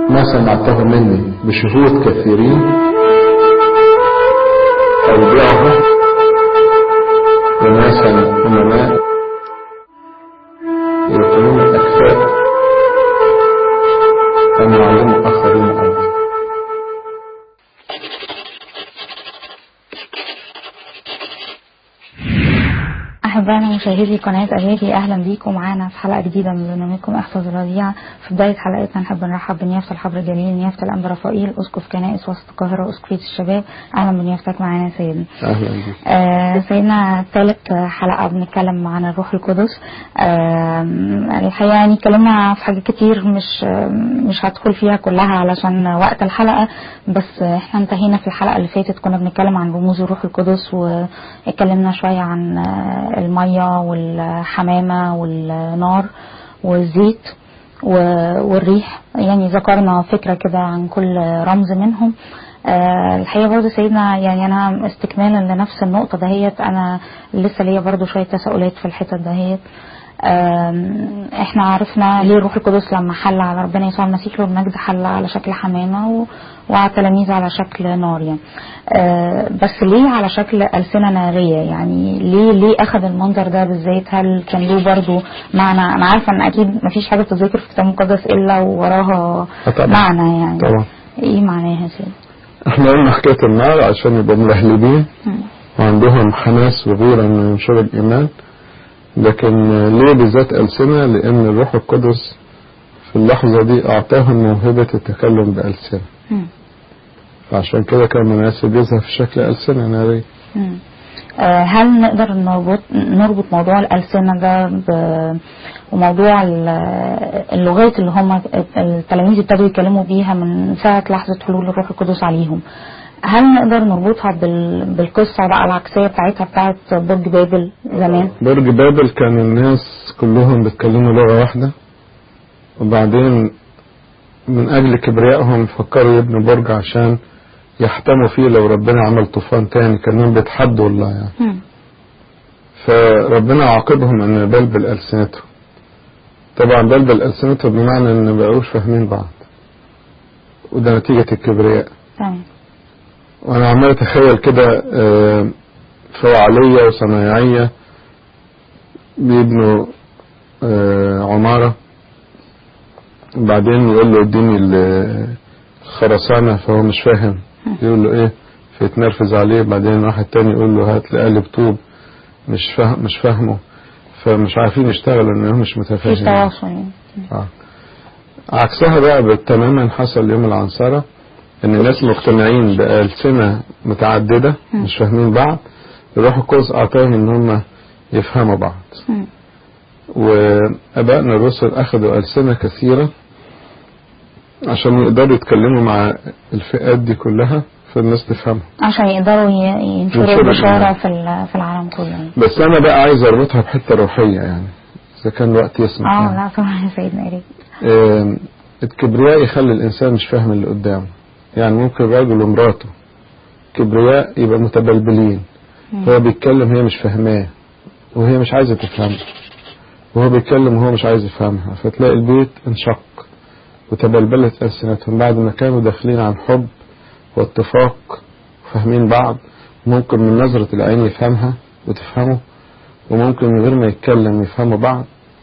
ما سمعته مني بشهود كثيرين أودعه وناسا أمناء يكونون أكفاء أن يعلموا آخرين أيضا أحبائنا مشاهدي قناة أجيالي أهلا بيكم معانا في حلقة جديدة من برنامجكم احفظ الرضيع في بداية حلقتنا نحب نرحب بنيافة الحبر الجليل نيافة الأنبا رفائيل أسقف كنائس وسط القاهرة وأسقفية الشباب أهلا بنيافتك معانا يا سيدنا أهلا بك آه سيدنا ثالث حلقة بنتكلم عن الروح القدس آه الحقيقة يعني اتكلمنا في حاجات كتير مش مش هدخل فيها كلها علشان وقت الحلقة بس احنا انتهينا في الحلقة اللي فاتت كنا بنتكلم عن رموز الروح القدس واتكلمنا شوية عن آه المية والحمامة والنار والزيت والريح يعني ذكرنا فكرة كده عن كل رمز منهم أه الحقيقة برضه سيدنا يعني أنا استكمالا لنفس النقطة دهيت أنا لسه ليا برضه شوية تساؤلات في الحتة دهيت احنا عرفنا ليه الروح القدس لما حل على ربنا يسوع المسيح له المجد حل على شكل حمامة وعلى التلاميذ على شكل نار يعني اه بس ليه على شكل ألسنة نارية يعني ليه ليه أخذ المنظر ده بالذات هل كان له برضه معنى أنا عارفة إن أكيد مفيش حاجة بتذكر في الكتاب المقدس إلا وراها طبعا. معنى يعني طبعا إيه معناها يا سيدي؟ احنا قلنا حكاية النار عشان يبقوا ملهلبين وعندهم حماس وغيرة انه ينشروا الإيمان لكن ليه بالذات ألسنة لأن الروح القدس في اللحظة دي أعطاهم موهبة التكلم بألسنة مم. فعشان كده كان مناسب يظهر في شكل ألسنة نارية مم. آه، هل نقدر نربط نربط موضوع الألسنة ده ب- وموضوع ال- اللغات اللي هم التلاميذ ابتدوا يتكلموا بيها من ساعة لحظة حلول الروح القدس عليهم هل نقدر نربطها بال- بالقصة بقى العكسية بتاعتها بتاعت برج بابل زمان؟ برج بابل كان الناس كلهم بيتكلموا لغة واحدة وبعدين من أجل كبريائهم فكروا يبنوا برج عشان يحتموا فيه لو ربنا عمل طوفان تاني كانوا بيتحدوا الله يعني مم. فربنا عاقبهم ان بلبل ألسنتهم طبعا بلبل ألسنتهم بمعنى ان ما بقوش فاهمين بعض وده نتيجة الكبرياء تمام وانا عمال اتخيل كده آه، فعالية وصنايعية بيبنوا آه، عمارة وبعدين يقول له اديني ال- الخرسانة فهو مش فاهم يقول له ايه فيتنرفز عليه بعدين واحد تاني يقول له هات لي قالب طوب مش فاهم مش فاهمه فمش عارفين يشتغلوا لانهم مش في متفاهمين تواصل يعني آه. عكسها بقى تماما حصل يوم العنصرة ان الناس مقتنعين بألسنة متعددة مم. مش فاهمين بعض الروح القدس اعطاهم ان هم يفهموا بعض مم. وابائنا الرسل اخذوا ألسنة كثيرة عشان يقدروا يتكلموا مع الفئات دي كلها فالناس تفهمها عشان يقدروا ي- ينشروا ينشروا البشارة الإيمان. في ال- في العالم كله يعني. بس انا بقى عايز اربطها بحتة روحية يعني اذا كان الوقت يسمح اه يعني. لا طبعا يا سيدنا يا ريت آم، الكبرياء يخلي الإنسان مش فاهم اللي قدامه يعني ممكن راجل ومراته كبرياء يبقى متبلبلين مم. هو بيتكلم هي مش فاهماه وهي مش عايزة تفهمه وهو بيتكلم وهو مش عايز يفهمها فتلاقي البيت انشق وتبلبلت ألسنتهم بعد ما كانوا داخلين عن حب واتفاق وفاهمين بعض ممكن من نظرة العين يفهمها وتفهمه وممكن من غير ما يتكلم يفهموا بعض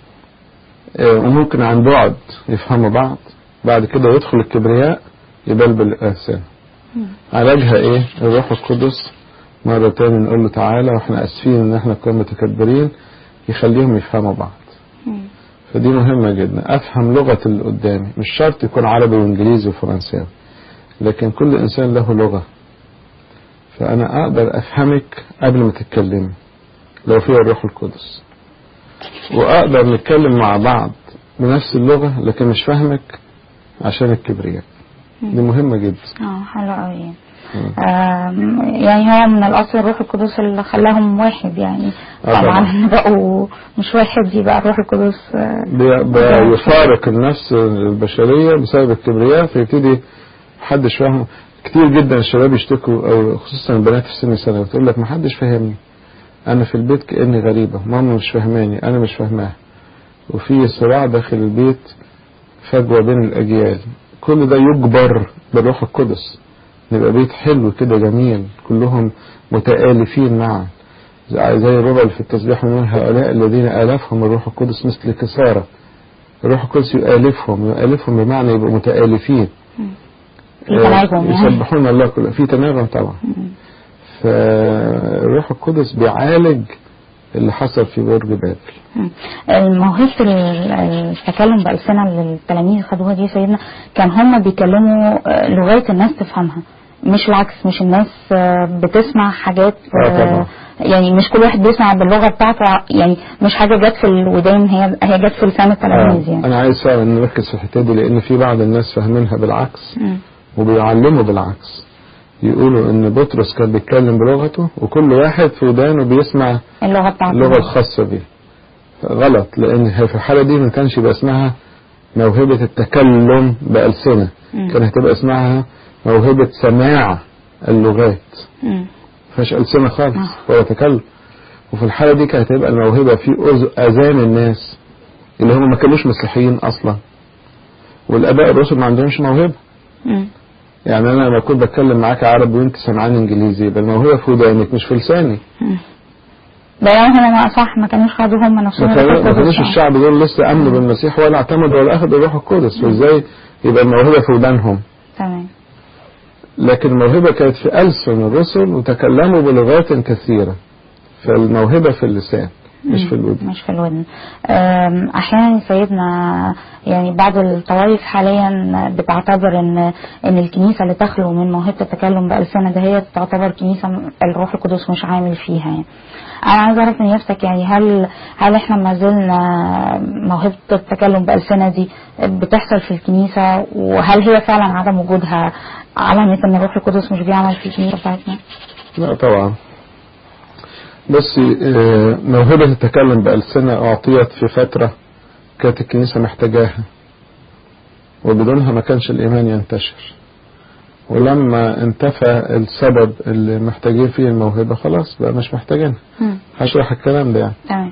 آه، وممكن عن بعد يفهموا بعض بعد كده يدخل الكبرياء يبلبل الألسنة مم. علاجها ايه الروح القدس مرة تاني نقول له تعالى واحنا اسفين ان احنا كنا متكبرين يخليهم يفهموا بعض مم. فدي مهمة جدا افهم لغة اللي قدامي مش شرط يكون عربي وانجليزي وفرنساوي لكن كل انسان له لغة فانا اقدر افهمك قبل ما تتكلمي لو فيها الروح القدس واقدر نتكلم مع بعض بنفس اللغة لكن مش فاهمك عشان الكبرياء دي مهمة جدا اه حلو قوي مم. آم، يعني هو من الاصل الروح القدس اللي خلاهم واحد يعني آه طبعا. طبعا بقوا مش واحد يبقى الروح القدس آه، بي- بيفارق النفس البشرية بسبب الكبرياء فيبتدي محدش فاهم كتير جدا الشباب يشتكوا او خصوصا البنات في سن ثانوي تقول لك محدش فاهمني انا في البيت كاني غريبة ماما مش فاهماني انا مش فاهماها وفي صراع داخل البيت فجوة بين الاجيال كل ده يجبر بالروح القدس نبقى بيت حلو كده جميل كلهم متآلفين معا زي زي الربع اللي في التسبيح من هؤلاء الذين آلفهم الروح القدس مثل كسارة الروح القدس يؤلفهم يؤلفهم بمعنى يبقوا متآلفين في تناغم يعني يسبحون الله كله في تناغم طبعا مم. فالروح القدس بيعالج اللي حصل في برج بابل مم. موهبة ال- التكلم بألسنة اللي التلاميذ خدوها دي يا سيدنا كان هم بيكلموا آه، لغات الناس تفهمها مش العكس مش الناس آه، بتسمع حاجات آه، طبعا. يعني مش كل واحد بيسمع باللغة بتاعته يعني مش حاجة جت في الودان هي هي جت في لسان التلاميذ آه. يعني انا عايز فعلا نركز في الحته دي لان في بعض الناس فاهمينها بالعكس مم. وبيعلموا بالعكس يقولوا ان بطرس كان بيتكلم بلغته وكل واحد في ودانه بيسمع اللغة بتاعته اللغه الخاصه بيه غلط لان هي في الحاله دي ما كانش يبقى اسمها موهبه التكلم بالسنه مم. كان هتبقى اسمها موهبه سماع اللغات مم. فيهاش ألسنة خالص آه. ولا تكلم وفي الحالة دي كانت هتبقى الموهبة في أذ- أذان الناس اللي هم ما كانوش مسيحيين أصلا والآباء الرسل ما عندهمش موهبة مم. يعني أنا لما كنت بتكلم معاك عربي وأنت سمعان إنجليزي يبقى الموهبة في ودانك مش في لساني مم. بيان هنا ما صح ما كانوش خدوا هم نفسهم ما كانوا- الروح ما القدس كانوش يعني. الشعب دول لسه آمنوا بالمسيح ولا اعتمدوا ولا أخذوا الروح القدس فإزاي يبقى الموهبة في ودانهم تمام لكن الموهبة كانت في ألسن الرسل وتكلموا بلغات كثيرة فالموهبة في اللسان مش في الودن مش في الودن أم، احيانا سيدنا يعني بعض الطوائف حاليا بتعتبر ان ان الكنيسه اللي تخلو من موهبه التكلم بالسنه ده هي تعتبر كنيسه الروح القدس مش عامل فيها يعني انا عايز اعرف من نفسك يعني هل هل احنا ما زلنا موهبه التكلم بالسنه دي بتحصل في الكنيسه وهل هي فعلا عدم وجودها علامه ان الروح القدس مش بيعمل في الكنيسه بتاعتنا؟ لا طبعا بصي آه، موهبة التكلم بألسنة أعطيت في فترة كانت الكنيسة محتاجاها وبدونها ما كانش الإيمان ينتشر ولما انتفى السبب اللي محتاجين فيه الموهبة خلاص بقى مش محتاجينها مم. هشرح الكلام ده يعني تمام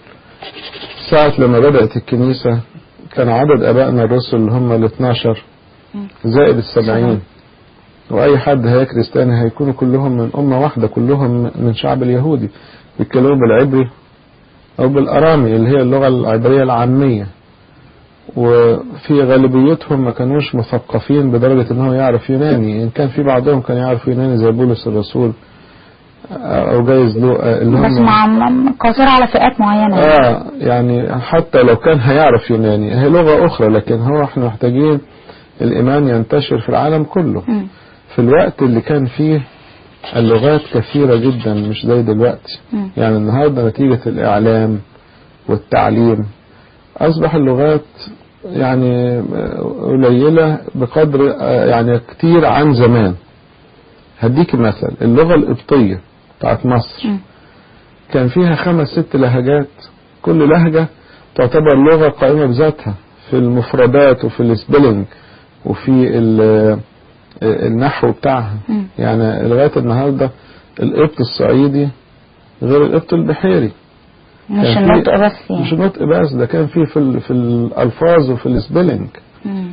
ساعة لما بدأت الكنيسة كان عدد أبائنا الرسل اللي هم ال 12 مم. زائد السبعين وأي حد هيكرس تاني هيكونوا كلهم من أمة واحدة كلهم من شعب اليهودي بيتكلموا بالعبري أو بالأرامي اللي هي اللغة العبرية العامية وفي غالبيتهم ما كانوش مثقفين بدرجة إن هو يعرف يوناني إن كان في بعضهم كان يعرف يوناني زي بولس الرسول أو جايز لوقا اللي بس هم مع مع- قاصرة على فئات معينة يعني. اه يعني حتى لو كان هيعرف يوناني هي لغة أخرى لكن هو احنا محتاجين الإيمان ينتشر في العالم كله مم. في الوقت اللي كان فيه اللغات كثيرة جدا مش زي دلوقتي مم. يعني النهاردة نتيجة الإعلام والتعليم أصبح اللغات يعني قليلة بقدر آه، يعني كتير عن زمان هديك مثل اللغة القبطية بتاعت مصر مم. كان فيها خمس ست لهجات كل لهجة تعتبر لغة قائمة بذاتها في المفردات وفي السبيلنج وفي ال- النحو بتاعها مم. يعني لغاية النهاردة القبط الصعيدي غير القبط البحيري مش كان في- النطق بس مش يعني النطق بس ده كان فيه في ال- في الألفاظ وفي السبيلنج مم.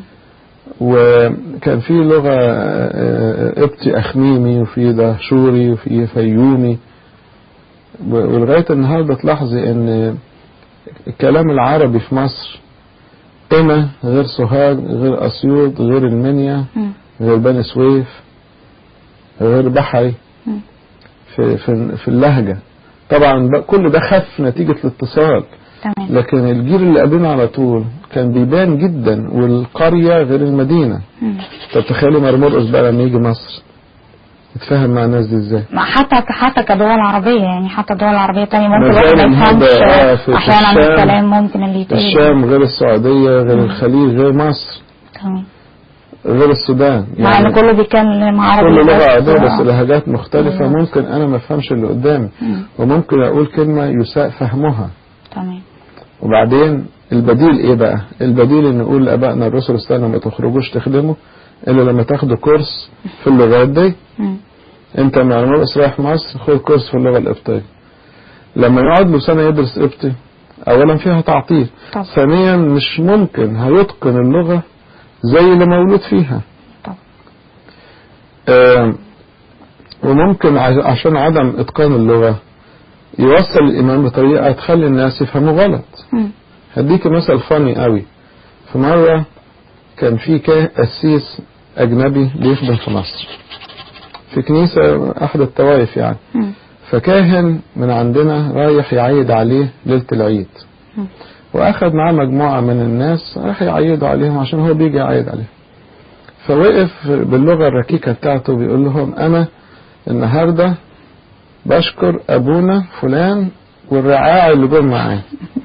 وكان في لغة آه، قبطي أخميمي وفي دهشوري وفي فيومي و- ولغاية النهاردة تلاحظي ان الكلام العربي في مصر قنا غير سوهاج غير أسيوط غير المنيا مم. غير بني سويف غير بحري مم. في, في, في اللهجة طبعا بقى كل ده خف نتيجة الاتصال تمام لكن الجيل اللي قبلنا على طول كان بيبان جدا والقرية غير المدينة مم. طب تخيلوا مرمرقس بقى لما يجي مصر يتفاهم مع الناس دي ازاي ما حتى حتى كدول عربية يعني حتى الدول العربية التانية ممكن ما الواحد زال ما يفهمش النهاردة، آه، في- في أحيانا الشام- الكلام ممكن اللي يتقال الشام غير السعودية غير الخليج غير مصر تمام غير السودان مع ان كله بيتكلم عربي كل لغة بس- عربية بس آه. لهجات مختلفة بالظبط. ممكن أنا ما أفهمش اللي قدامي مم. وممكن أقول كلمة يساء فهمها تمام وبعدين البديل إيه بقى؟ البديل إن نقول لآبائنا الرسل استنوا ما تخرجوش تخدموا إلا لما تاخدوا كورس في اللغات دي مم. أنت مع المرقس رايح مصر خد كورس في اللغة القبطية لما يقعد له سنة يدرس قبطي أولا فيها تعطيل طبعا. ثانيا مش ممكن هيتقن اللغة زي اللي مولود فيها طبعا. آه وممكن ع- عشان عدم إتقان اللغة يوصل الإيمان بطريقة تخلي الناس يفهموا غلط مم. هديك مثل فاني قوي في مرة كان في كا- قسيس أجنبي بيخدم في مصر في كنيسة أحد الطوائف يعني مم. فكاهن من عندنا رايح يعيد عليه ليلة العيد مم. وأخذ معاه مجموعة من الناس راح يعيدوا عليهم عشان هو بيجي يعيد عليهم فوقف باللغة الركيكة بتاعته بيقول لهم أنا النهاردة بشكر أبونا فلان والرعاع اللي جم معاه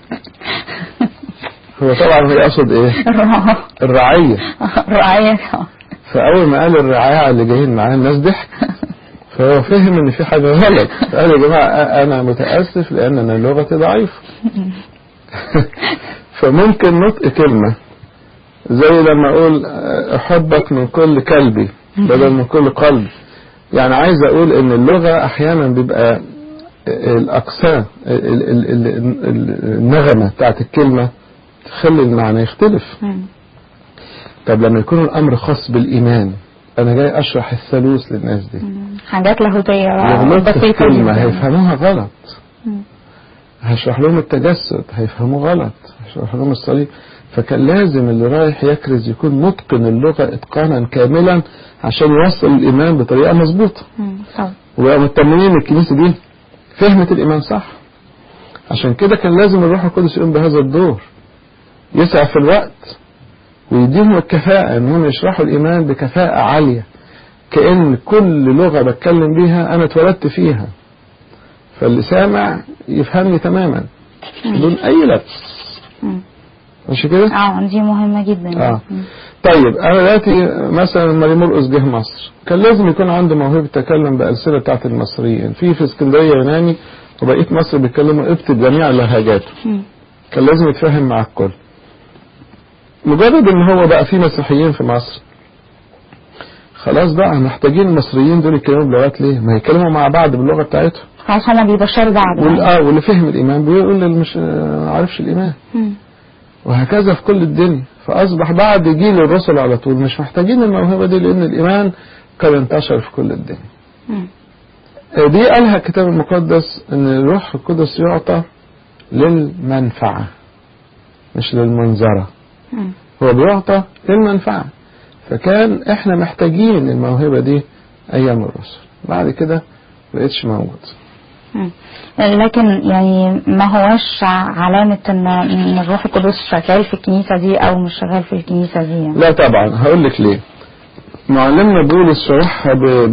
هو طبعا يقصد إيه الرعية رعاية فأول ما قال الرعاية اللي جايين معاه الناس ضحك فهو فهم ان في حاجة غلط قال يا جماعة انا متأسف لان انا لغتي ضعيفة فممكن نطق كلمة زي لما اقول احبك من كل كلبي بدل من كل قلب يعني عايز اقول ان اللغة احيانا بيبقى الاقسام ال- ال- ال- ال- النغمة بتاعت الكلمة تخلي المعنى يختلف مم. طب لما يكون الامر خاص بالايمان انا جاي اشرح الثالوث للناس دي مم. حاجات لاهوتية لو في بسيطة كلمة جدا هيفهموها غلط مم. هشرح لهم التجسد هيفهموه غلط هشرح لهم الصليب فكان لازم اللي رايح يكرز يكون متقن اللغة اتقانا كاملا عشان يوصل الإيمان بطريقة مظبوطة مم. طبعا وبقى مطمنين الكنيسة دي فهمت الإيمان صح عشان كده كان لازم الروح القدس يقوم بهذا الدور يسعى في الوقت ويديهم الكفاءة انهم يشرحوا الإيمان بكفاءة عالية كأن كل لغة بتكلم بيها أنا اتولدت فيها فاللي سامع يفهمني تماما بدون أي لبس مم. مش كده؟ اه دي مهمة جدا آه. مم. طيب انا دلوقتي مثلا ماري مرقس جه مصر كان لازم يكون عنده موهبه التكلم بالسنه بتاعت المصريين في في اسكندريه يوناني وبقيه مصر بيتكلموا قبط بجميع لهجاته مم. كان لازم يتفاهم مع الكل مجرد ان هو بقى في مسيحيين في مصر خلاص بقى محتاجين المصريين دول يتكلموا بلغات ليه؟ ما يتكلموا مع بعض باللغه بتاعتهم خلاص هما بيبشروا بعض وال- يعني. اه واللي فهم الايمان بيقول للي مش ما عارفش الايمان مم. وهكذا في كل الدنيا فأصبح بعد جيل الرسل على طول مش محتاجين الموهبة دي لأن الإيمان كان انتشر في كل الدنيا مم. دي قالها الكتاب المقدس أن الروح القدس يعطى للمنفعة مش للمنظرة مم. هو بيعطى للمنفعة فكان احنا محتاجين الموهبة دي أيام الرسل بعد كده بقتش موجود مم. لكن يعني ما هوش علامة ان إن الروح القدس شغال في الكنيسة دي او مش شغال في الكنيسة دي يعني. لا طبعا هقول لك ليه معلمنا بولس شرحها ب-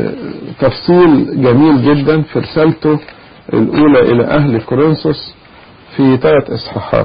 بتفصيل جميل جدا في رسالته الأولى إلى أهل كورنثوس في ثلاث إصحاحات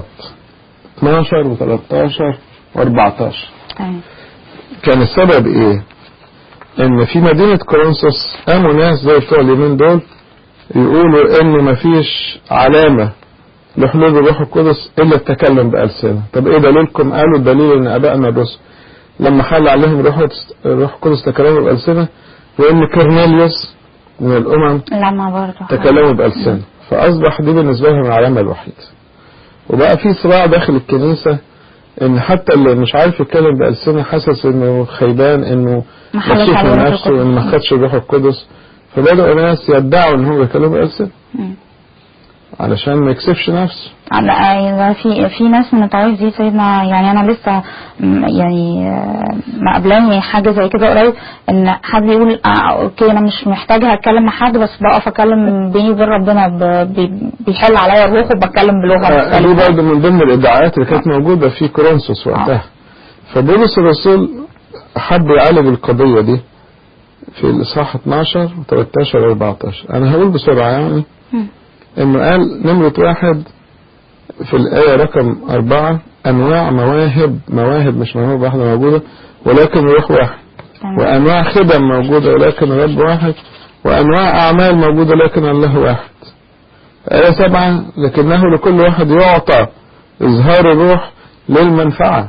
12 و13 و14 أيوة. كان السبب إيه؟ إن في مدينة كورنثوس قاموا ناس زي بتوع اليومين دول يقولوا إن مفيش علامة لحلول الروح القدس إلا التكلم بألسنة طب إيه دليلكم؟ قالوا الدليل إن آبائنا الرسل لما حل عليهم روح الروح القدس تكلموا بألسنة وإن كورنيليوس من الأمم لما برضه تكلموا بألسنة فأصبح دي بالنسبة لهم العلامة الوحيدة وبقى في صراع داخل الكنيسة إن حتى اللي مش عارف يتكلم بألسنة حاسس إنه خيبان إنه ما حلش مكسوف عليه من الروح نفسه إنه ما القدس. خدش الروح القدس فبدأوا ناس يدعوا إن هو بيتكلم بألسنة مم. علشان ما يكسفش نفسه لا أيوة في في ناس من الطوائف دي سيدنا يعني انا لسه م- يعني آه، مقابلاني حاجه زي كده قريب ان حد يقول آه اوكي انا مش محتاجه اتكلم مع حد بس بقف اتكلم بيني وبين ربنا ب- بي- بيحل عليا الروح وبتكلم بلغه آه، دي مختلفه برضه من ضمن الادعاءات اللي كانت موجودة في كورنثوس وقتها فبولس الرسول حب يعالج القضية دي في الإصحاح 12 و13 و 14 أنا هقول بسرعة يعني مم. إنه قال نمرة واحد في الآية رقم أربعة أنواع مواهب مواهب مش موهبة واحدة موجودة ولكن روح واحد تمام. وأنواع خدم موجودة ولكن رب واحد وأنواع أعمال موجودة لكن الله واحد آية سبعة لكنه لكل واحد يعطى إظهار الروح للمنفعة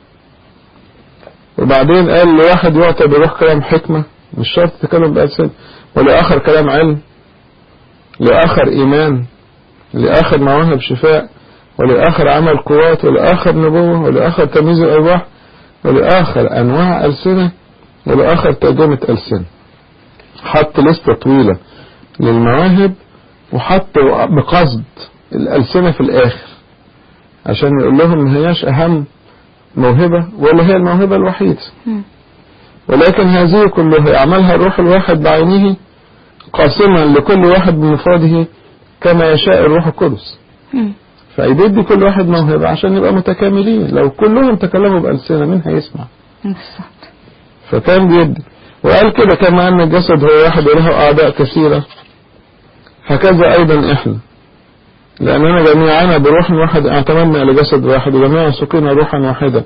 وبعدين قال لواحد يعطى بروح كلام حكمة مش شرط تكلم بألسن ولآخر كلام علم لآخر إيمان لآخر مواهب شفاء ولآخر عمل قوات ولآخر نبوة ولآخر تمييز الأرواح ولآخر أنواع ألسنة ولآخر ترجمة ألسنة حط لستة طويلة للمواهب وحط بقصد الألسنة في الآخر عشان يقول لهم ما هياش أهم موهبة ولا هي الموهبة الوحيدة مم. ولكن هذه كلها يعملها الروح الواحد بعينه قاسما لكل واحد بمفرده كما يشاء الروح القدس مم. فيدي كل واحد موهبة عشان نبقى متكاملين لو كلهم تكلموا بألسنة مين هيسمع بالظبط فكان بيدي وقال كده كما أن الجسد هو واحد وله أعضاء كثيرة هكذا أيضا إحنا لأننا جميعنا بروح واحد اعتمدنا إلى جسد واحد وجميعا سقينا روحا واحدة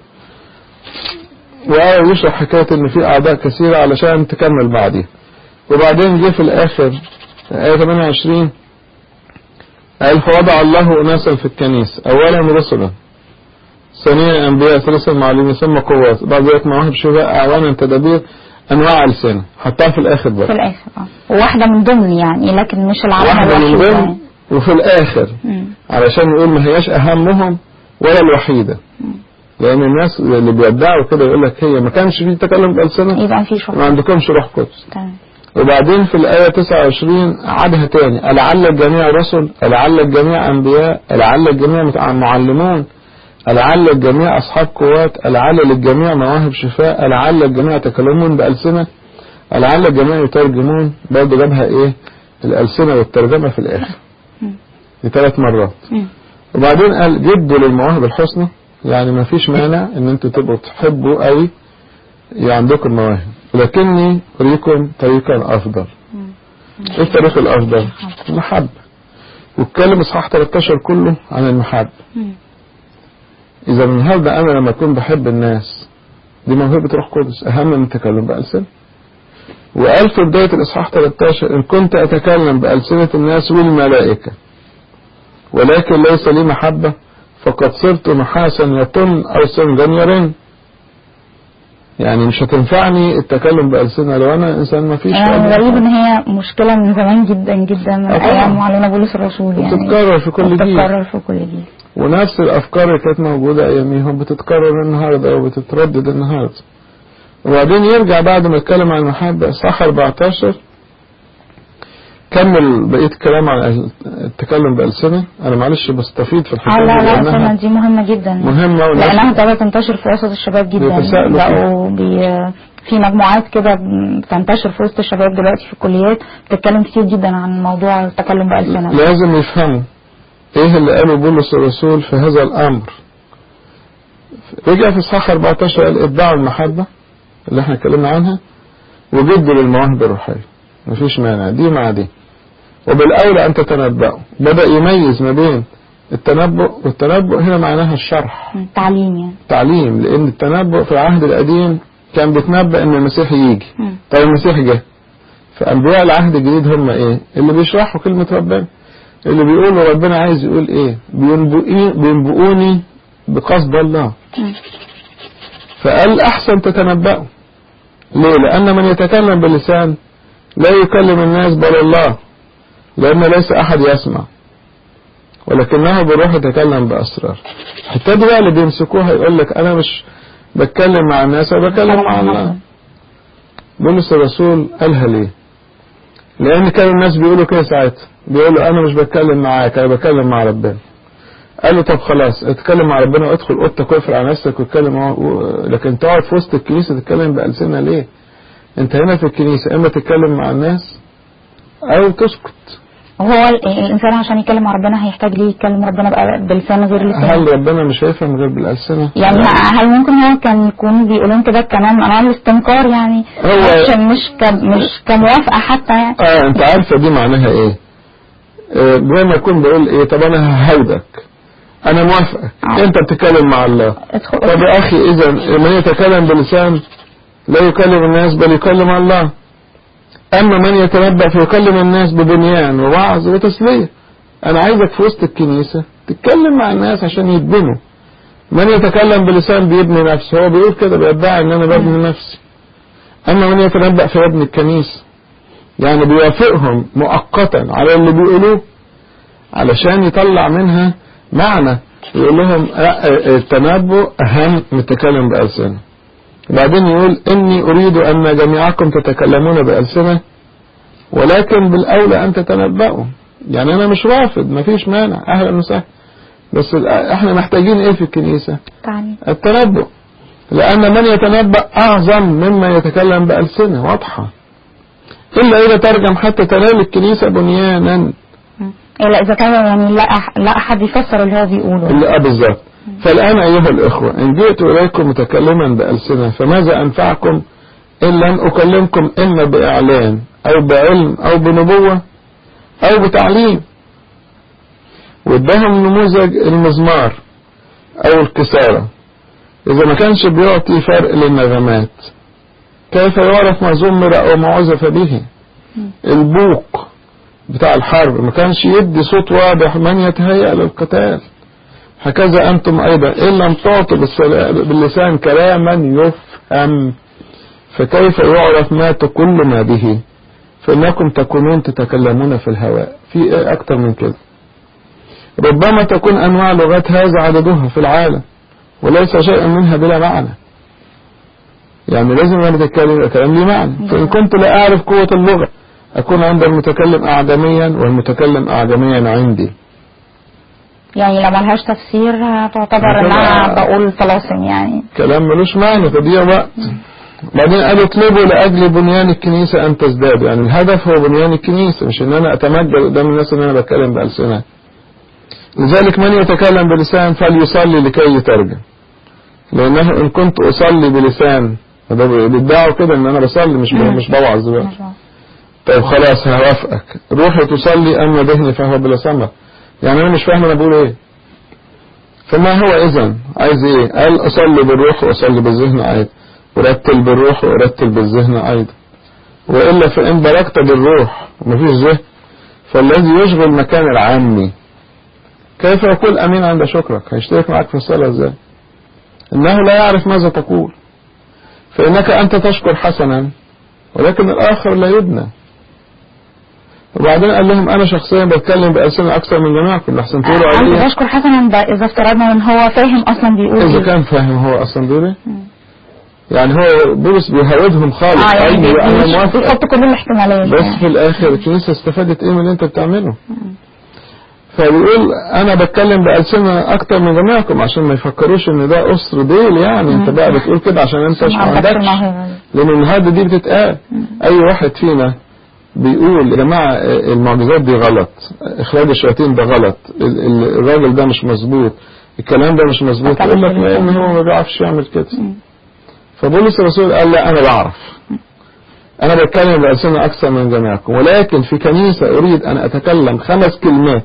وآية يشرح حكاية إن في أعضاء كثيرة علشان تكمل بعدين وبعدين جه في الآخر آية 28 قال فوضع الله أناسا في الكنيسة أولا رسلا ثانيا أنبياء ثالثا معلمين ثم قوات بعد ذلك مواهب شفاء أعوانا تدابير أنواع ألسنة حطها في الآخر في بقى الآخر اه وواحدة من ضمن يعني لكن مش العلامة واحدة من الوحيدة ضمن وفي الآخر مم. علشان يقول ما هياش أهمهم ولا الوحيدة لأن الناس اللي بيدعوا كده يقول لك هي ما كانش في تكلم بألسنة يبقى في شغل ما عندكمش روح قدس تمام وبعدين في الآية 29 عادها تاني لعل الجميع رسل لعل الجميع أنبياء لعل الجميع متع- معلمون لعل الجميع أصحاب قوات لعل للجميع مواهب شفاء لعل الجميع يتكلمون بألسنة لعل الجميع يترجمون برضه جابها إيه الألسنة والترجمة في الآخر مم. دي ثلاث مرات مم. وبعدين قال جدوا للمواهب الحسنى يعني ما فيش مانع ان انتوا تبقوا تحبوا قوي عندكم مواهب لكني اريكم طريقا افضل ايه الطريق الافضل المحبة واتكلم اصحاح 13 كله عن المحبة مم. اذا النهارده انا لما اكون بحب الناس دي موهبة روح قدس اهم من التكلم بألسنة وقال في بداية الاصحاح 13 ان كنت اتكلم بألسنة الناس والملائكة ولكن ليس لي محبة فقد صرت نحاسا يطن او سنجا يرن يعني مش هتنفعني التكلم بألسنة لو انا انسان ما فيش يعني غريب ان هي مشكلة من زمان جدا جدا من آه طبعا. ايام معلنا بولس الرسول يعني بتتكرر في كل جيل بتتكرر في كل جيل ونفس الافكار اللي كانت موجودة اياميهم بتتكرر النهاردة وبتتردد النهاردة وبعدين يرجع بعد ما اتكلم عن المحبة صح 14 كمل بقية الكلام عن التكلم بألسنة أنا معلش بستفيد في اه الحكاية لا دي لا لأنها أصلاً دي مهمة جدا مهمة وناس لانها ابتدت تنتشر في وسط الشباب جدا بيتساءلوا فيها. بقوا بي في مجموعات كده بتنتشر في وسط الشباب دلوقتي في الكليات بتتكلم كتير جدا عن موضوع التكلم بألسنة لازم يفهموا ايه اللي قاله بولس الرسول في هذا الامر رجع في اصحاح 14 قال اتبعوا المحبة اللي احنا اتكلمنا عنها وجدوا للمواهب الروحية مفيش مانع دي مع دي وبالاولى ان تتنبأوا بدأ يميز ما بين التنبؤ والتنبؤ هنا معناها الشرح مم. تعليم يعني تعليم لان التنبؤ في العهد القديم كان بيتنبأ ان المسيح يجي مم. طب المسيح جه فأنبياء العهد الجديد هم إيه؟ اللي بيشرحوا كلمة ربنا اللي بيقولوا ربنا عايز يقول إيه؟ بينبؤي- بينبؤوني بقصد الله مم. فقال أحسن تتنبأوا ليه؟ لأن من يتكلم باللسان لا يكلم الناس بل الله لأن ليس أحد يسمع ولكنه بالروح يتكلم بأسرار حتى دي بقى اللي بيمسكوها يقول لك أنا مش بتكلم مع الناس أنا بتكلم مع الله بولس الرسول قالها ليه لان كان الناس بيقولوا كده ساعتها بيقولوا انا مش بتكلم معاك انا بتكلم مع ربنا قال له طب خلاص اتكلم مع ربنا وادخل اوضتك واقفل على نفسك واتكلم معاه و- لكن تقعد في وسط الكنيسه تتكلم بألسنة ليه انت هنا في الكنيسه اما تتكلم مع الناس او تسكت وهو ال- الانسان عشان يتكلم مع ربنا هيحتاج ليه يتكلم ربنا بقى بلسان غير لسان هل ربنا مش هيفهم غير بالألسنة يعني هل ممكن هو كان يكون بيقولون كده كمان انواع الاستنكار يعني هو- مش مش ك مش كموافقه حتى يعني اه انت عارفه دي معناها ايه آه، زي ما يكون بقول ايه طب انا ههودك انا موافقك آه. انت بتتكلم مع الله ادخل طب يا اخي اذا من يتكلم بلسان لا يكلم الناس بل يكلم الله اما من يتنبأ فيكلم الناس ببنيان ووعظ وتسلية انا عايزك في وسط الكنيسة تتكلم مع الناس عشان يتبنوا من يتكلم بلسان بيبني نفسه هو بيقول كده بيدعي ان انا ببني نفسي اما من يتنبأ فيبني الكنيسة يعني بيوافقهم مؤقتا على اللي بيقولوه علشان يطلع منها معنى يقول لهم لا، التنبؤ اهم من التكلم بألسنة بعدين يقول إني أريد أن جميعكم تتكلمون بألسنة ولكن بالأولى أن تتنبأوا يعني أنا مش رافض مفيش مانع أهلا وسهلا بس احنا محتاجين ايه في الكنيسة تعني التنبؤ لأن من يتنبأ أعظم مما يتكلم بألسنة واضحة إلا إذا ترجم حتى تنال الكنيسة بنيانا مم. إلا إذا كان يعني لا أح- لا أحد يفسر اللي هو بيقوله اللي آه بالظبط فالآن أيها الإخوة إن جئت إليكم متكلما بألسنة فماذا أنفعكم إن لم أكلمكم إما بإعلان أو بعلم أو بنبوة أو بتعليم وادهم نموذج المزمار أو الكسارة إذا ما كانش بيعطي فرق للنغمات كيف يعرف ما زمر أو ما عزف به البوق بتاع الحرب ما كانش يدي صوت واضح من يتهيأ للقتال هكذا أنتم أيضا إن لم تعطوا بالسلا- باللسان كلاما يفهم فكيف يعرف ما كل ما به فإنكم تكونون تتكلمون في الهواء في إيه أكتر من كده ربما تكون أنواع لغات هذا عددها في العالم وليس شيء منها بلا معنى يعني لازم أنا أتكلم يبقى كلام لي معنى فإن كنت لا أعرف قوة اللغة أكون عند المتكلم أعجميا والمتكلم أعجميا عندي يعني لو ملهاش تفسير تعتبر هتبقى- انها بقول طلاسم يعني كلام ملوش معنى تضيع وقت بعدين قال اطلبوا لأجل بنيان الكنيسة أن تزداد يعني الهدف هو بنيان الكنيسة مش إن أنا أتمجد قدام الناس إن أنا بتكلم بألسنة لذلك من يتكلم بلسان فليصلي لكي يترجم لأنه إن كنت أصلي بلسان فده بيدعوا كده إن أنا بصلي مش مم. مش بوعظ دلوقتي طيب خلاص هوافقك روحي تصلي أما ذهني فهو بلا ثمر يعني أنا مش فاهم أنا بقول إيه فما هو إذا عايز إيه قال أصلي بالروح وأصلي بالذهن أيضا ورتل بالروح ورتل بالذهن أيضا وإلا فإن بلغت بالروح ومفيش ذهن فالذي يشغل مكان العامي كيف يقول أمين عند شكرك هيشترك معك في الصلاة إزاي إنه لا يعرف ماذا تقول فإنك أنت تشكر حسنا ولكن الآخر لا يبنى وبعدين قال لهم أنا شخصيا بتكلم بألسنة أكثر من جميعكم لحسن تقولوا أنا علي بشكر حسنا ده إذا افترضنا إن هو فاهم أصلا بيقول إذا إيه كان فاهم هو أصلا دول إيه؟ يعني هو بولس بيهودهم خالص اه يعني علمي وأنا مش موافق بيحط كل الاحتمالات بس يعني. في الآخر الكنيسة استفادت إيه من اللي أنت بتعمله فبيقول أنا بتكلم بألسنة أكتر من جميعكم عشان ما يفكروش إن ده أسر ديل يعني أنت بقى بتقول كده عشان أنت مش ما ما عندكش عندكش الموهبة دي. لأن النهارده دي بتتقال أي واحد فينا بيقول يا جماعة المعجزات دي غلط إخراج الشياطين ده غلط ال- ال- الراجل ده مش مظبوط الكلام ده مش مظبوط أكلم يقول لك ما باللسان. إن هو ما بيعرفش يعمل كده فبولس الرسول قال لا أنا بعرف أنا بتكلم بألسنة أكثر من جميعكم ولكن في كنيسة أريد أن أتكلم خمس كلمات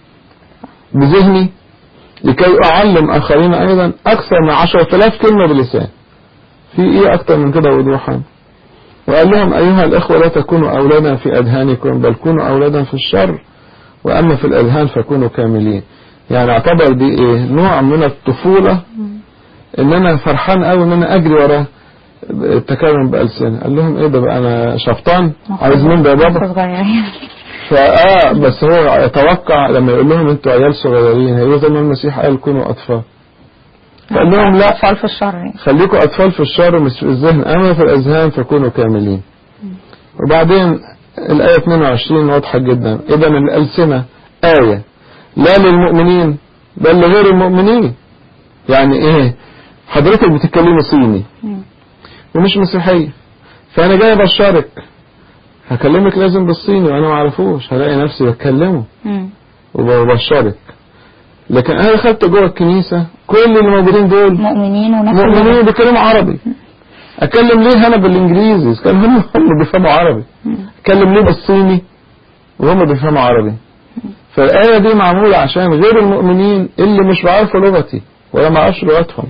بذهني لكي أعلم آخرين أيضا أكثر من عشرة آلاف كلمة بلسان في إيه أكثر من كده وضوحا وقال لهم أيها الإخوة لا تكونوا أولادا في أذهانكم بل كونوا أولادا في الشر وأما في الأذهان فكونوا كاملين يعني اعتبر دي إيه نوع من الطفولة إن أنا فرحان أوي إن أنا أجري ورا التكلم بألسنة قال لهم إيه ده بقى أنا شفطان عايز مين ده يا بابا لسه صغيرين فآه بس هو يتوقع لما يقول لهم انتوا عيال صغيرين هيقولوا زي ما المسيح قال كونوا أطفال فقال لهم لا أطفال في الشر يعني. خليكوا أطفال في الشر مش في الذهن أما في الأذهان فكونوا كاملين وبعدين الآية 22 واضحة جدا إذا الألسنة آية لا للمؤمنين بل لغير المؤمنين يعني إيه حضرتك بتتكلمي صيني مم. ومش مسيحية فأنا جاي بشارك هكلمك لازم بالصيني وأنا ما اعرفوش هلاقي نفسي بتكلمه مم. وببشرك لكن أنا دخلت جوه الكنيسة كل اللي موجودين دول مؤمنين ونفس مؤمنين بيتكلموا عربي أتكلم ليه أنا بالإنجليزي إذا كان هم هم بيفهموا عربي أتكلم ليه بالصيني وهم بيفهموا عربي فالآية دي معمولة عشان غير المؤمنين اللي مش بعرفوا لغتي ولا ما أعرفش لغتهم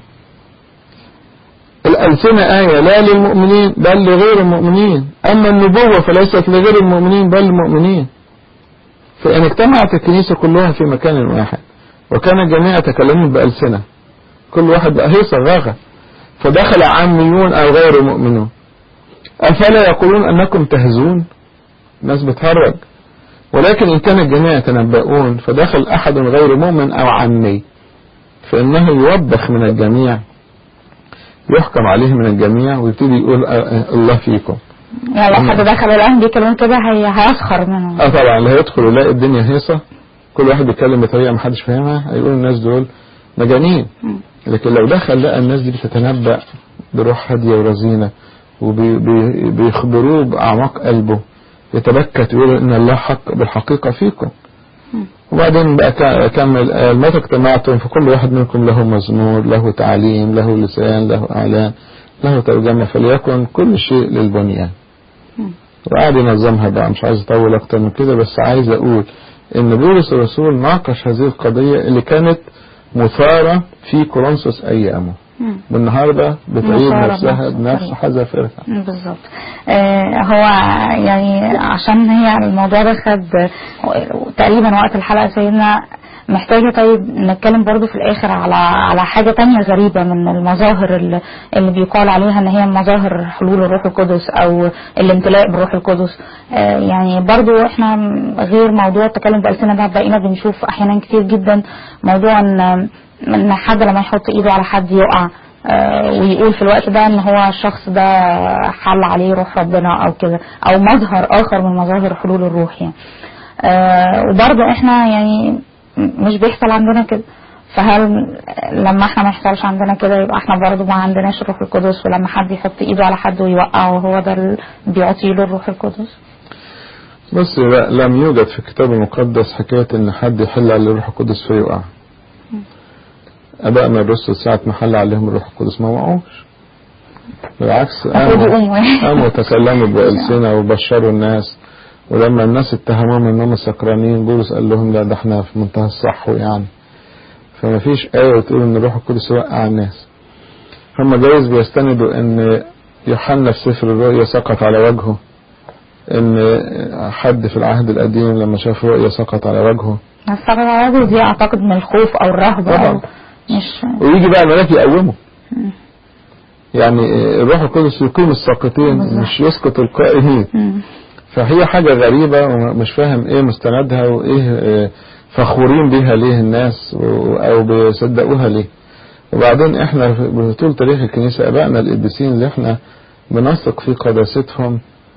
الألسنة آية لا للمؤمنين بل لغير المؤمنين أما النبوة فليست لغير المؤمنين بل للمؤمنين فإن اجتمعت الكنيسة كلها في مكان واحد وكان الجميع يتكلمون بألسنة كل واحد بقى هي صغاغة فدخل عاميون أو غير مؤمنون أفلا يقولون أنكم تهزون الناس بتهرج ولكن إن كان الجميع يتنبؤون فدخل أحد غير مؤمن أو عمي فإنه يوبخ من الجميع يحكم عليه من الجميع ويبتدي يقول آه، آه، الله فيكم يعني لو حد دخل الان بيكلمون كده هي هيسخر منهم اه طبعا اللي هيدخل ويلاقي الدنيا هيصة كل واحد بيتكلم بطريقة محدش فاهمها هيقول الناس دول مجانين مم. لكن لو دخل لقى الناس دي بتتنبأ بروح هادية ورزينة وبيخبروه بأعماق قلبه يتبكت ويقول إن الله حق بالحقيقة فيكم مم. وبعدين بقى كا- كمل قال متى اجتمعتم فكل واحد منكم له مزمور له تعليم له لسان له إعلان له ترجمة فليكن كل شيء للبنيان مم. وقعد ينظمها بقى مش عايز اطول اكتر من كده بس عايز اقول ان بولس الرسول ناقش هذه القضية اللي كانت مثارة في كورنثوس ايامه مم. والنهاردة بتعيد مثارة نفسها بنفس بنفس الطريقة. حذافيرها بالظبط آه، هو يعني عشان هي الموضوع ده خد تقريبا وقت الحلقة سيدنا محتاجة طيب نتكلم برضو في الآخر على على حاجة تانية غريبة من المظاهر اللي, اللي بيقال عليها إن هي مظاهر حلول الروح القدس أو الامتلاء بالروح القدس آه، يعني برضو إحنا غير موضوع التكلم بألسنة ده بقينا بنشوف أحيانا كتير جدا موضوع إن إن حد لما يحط إيده على حد يقع آه، ويقول في الوقت ده ان هو الشخص ده حل عليه روح ربنا او كده او مظهر اخر من مظاهر حلول الروح يعني آه، وبرضه احنا يعني م- مش بيحصل عندنا كده فهل لما احنا ما يحصلش عندنا كده يبقى احنا برضه ما عندناش الروح القدس ولما حد يحط ايده على حد ويوقعه هو ده اللي بيعطي له الروح القدس بص لا لم يوجد في الكتاب المقدس حكاية ان حد يحل على الروح القدس فيقع ابائنا الرسل ساعة ما حل عليهم الروح القدس ما وقعوش بالعكس المفروض قاموا يقوموا يعني. قاموا تكلموا بألسنة وبشروا الناس ولما الناس اتهموهم انهم سكرانين بولس قال لهم لا ده احنا في منتهى الصح يعني فما فيش آية تقول ان الروح القدس يوقع الناس هم جايز بيستندوا ان يوحنا في سفر الرؤيا سقط على وجهه ان حد في العهد القديم لما شاف رؤيا سقط على وجهه الصلاة على الوجه دي اعتقد من الخوف او الرهبة طبعا. او مش ويجي بقى الملاك يقومه يعني الروح القدس يقيم الساقطين بالظبط. مش يسقط القائمين مم. فهي حاجة غريبة ومش فاهم ايه مستندها وايه آه، فخورين بيها ليه الناس و- او بيصدقوها ليه وبعدين احنا في طول تاريخ الكنيسة ابائنا القديسين اللي احنا بنثق في قداستهم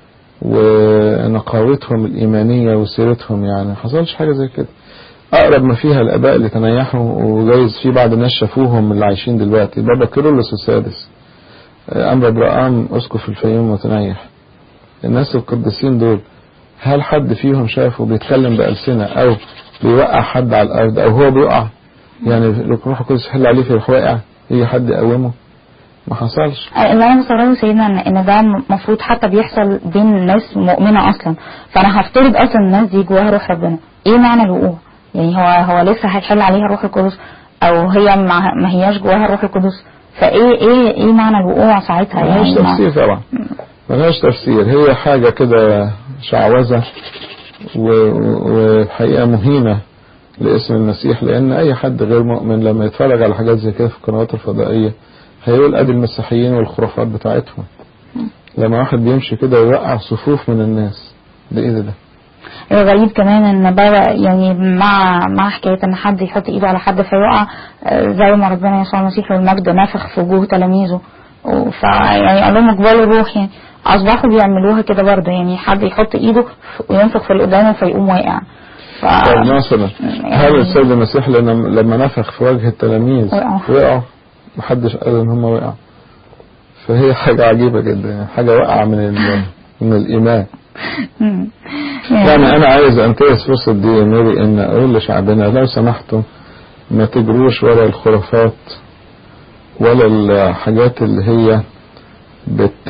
ونقاوتهم الإيمانية وسيرتهم يعني ما حصلش حاجة زي كده أقرب ما فيها الآباء اللي تنيحوا وجايز في بعض الناس شافوهم اللي عايشين دلوقتي بابا كيرلس السادس آه، أنبا برقام أسقف الفيوم متنيح الناس القديسين دول هل حد فيهم شافه بيتكلم بألسنة أو بيوقع حد على الأرض أو هو بيقع يعني الروح القدس يحل عليه فيروح واقع يجي حد يقومه ما حصلش اللي انا مستغربه سيدنا ان ان ده المفروض حتى بيحصل بين ناس مؤمنه اصلا فانا هفترض اصلا الناس دي جواها روح ربنا ايه معنى الوقوع يعني هو هو لسه هيحل عليها الروح القدس او هي ما, ما هياش جواها الروح القدس فايه ايه ايه معنى الوقوع ساعتها ملهاش يعني ما- تفسير طبعا ملهاش تفسير هي حاجة كده شعوذة و- و- وحقيقة مهينة لاسم المسيح لأن أي حد غير مؤمن لما يتفرج على حاجات زي كده في القنوات الفضائية هيقول أدي المسيحيين والخرافات بتاعتهم لما واحد بيمشي كده ويوقع صفوف من الناس ده إيه ده ده الغريب كمان ان بقى يعني مع مع حكايه ان حد يحط ايده على حد فيقع آه، زي ما ربنا يسوع المسيح والمجد نفخ في وجوه تلاميذه فيعني قال لهم اقبلوا الروح يعني اصبحوا بيعملوها كده برضه يعني حد يحط ايده وينفخ في اللي قدامه فيقوم واقع ف... طيب مثلا هل السيد المسيح لما لما نفخ في وجه التلاميذ وقعوا. وقعوا محدش قال ان هم وقعوا فهي حاجة عجيبة جدا يعني حاجة واقعة من ال- من الإيمان مم. يعني أنا عايز أنتهز فرصة دي يا ميري إن أقول لشعبنا لو سمحتم ما تجروش ورا الخرافات ولا الحاجات اللي هي بت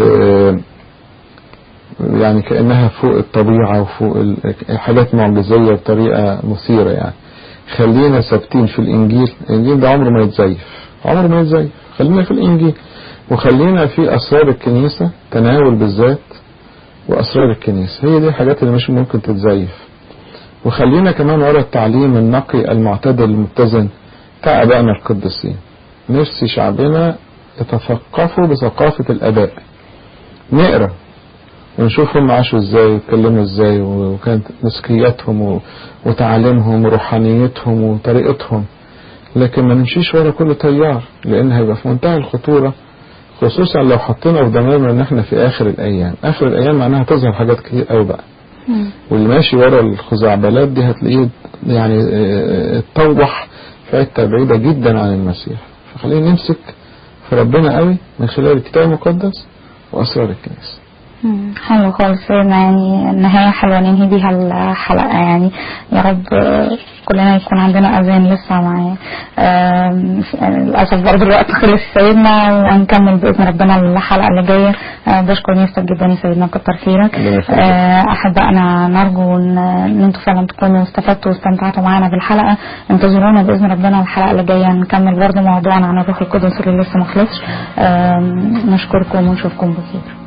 يعني كأنها فوق الطبيعة وفوق ال- حاجات معجزية بطريقة مثيرة يعني خلينا ثابتين في الإنجيل الإنجيل ده عمره ما يتزيف عمره ما يتزيف خلينا في الإنجيل وخلينا في أسرار الكنيسة تناول بالذات وأسرار الكنيسة هي دي الحاجات اللي مش ممكن تتزيف وخلينا كمان ورا التعليم النقي المعتدل المتزن بتاع أبائنا القديسين نفسي شعبنا يتثقفوا بثقافة الآباء نقرا ونشوف هم عاشوا ازاي واتكلموا ازاي وكانت مسكياتهم و- وتعاليمهم وروحانيتهم وطريقتهم لكن ما نمشيش ورا كل تيار لان هيبقى في منتهى الخطورة خصوصا لو حطينا في ضميرنا ان احنا في اخر الايام اخر الايام معناها تظهر حاجات كتير قوي بقى واللي ماشي ورا الخزعبلات دي هتلاقيه يعني اه، اتطوح في حته بعيده جدا عن المسيح فخلينا نمسك في ربنا قوي من خلال الكتاب المقدس واسرار الكنيسه مم، حلو خالص سيدنا يعني النهاية حلوة ننهي بيها الحلقة يعني يا رب آه، كلنا يكون عندنا أذان لسه معايا آم، للأسف برضه الوقت خلص سيدنا وهنكمل بإذن ربنا الحلقة اللي جاية آه، بشكر نفسك جدا يا سيدنا كتر خيرك ربنا يخليك. آه، أحبائنا نرجو إن إن أنتوا فعلا تكونوا استفدتوا واستمتعتوا معانا بالحلقة انتظرونا بإذن ربنا الحلقة اللي جاية نكمل برضه موضوعنا عن الروح القدس اللي لسه ما خلصش آم، نشكركم ونشوفكم بخير